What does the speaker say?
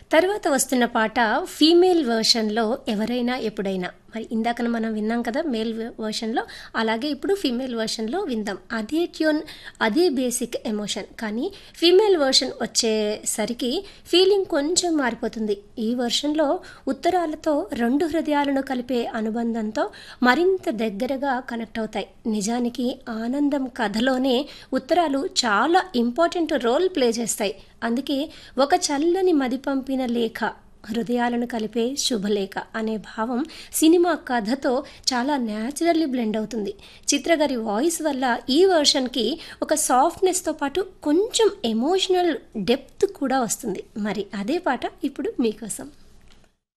తర్వాత వస్తున్న పాట ఫీమేల్ వర్షన్లో ఎవరైనా ఎప్పుడైనా మరి ఇందాక మనం విన్నాం కదా మేల్ వర్షన్లో అలాగే ఇప్పుడు ఫీమేల్ వర్షన్లో విందాం అదే ట్యూన్ అదే బేసిక్ ఎమోషన్ కానీ ఫీమేల్ వర్షన్ వచ్చేసరికి ఫీలింగ్ కొంచెం మారిపోతుంది ఈ వర్షన్లో ఉత్తరాలతో రెండు హృదయాలను కలిపే అనుబంధంతో మరింత దగ్గరగా కనెక్ట్ అవుతాయి నిజానికి ఆనందం కథలోనే ఉత్తరాలు చాలా ఇంపార్టెంట్ రోల్ ప్లే చేస్తాయి అందుకే ఒక చల్లని మది పంపిన లేఖ హృదయాలను కలిపే శుభలేఖ అనే భావం సినిమా కథతో చాలా న్యాచురల్లీ బ్లెండ్ అవుతుంది చిత్రగారి వాయిస్ వల్ల ఈ వర్షన్కి ఒక సాఫ్ట్నెస్తో పాటు కొంచెం ఎమోషనల్ డెప్త్ కూడా వస్తుంది మరి అదే పాట ఇప్పుడు మీకోసం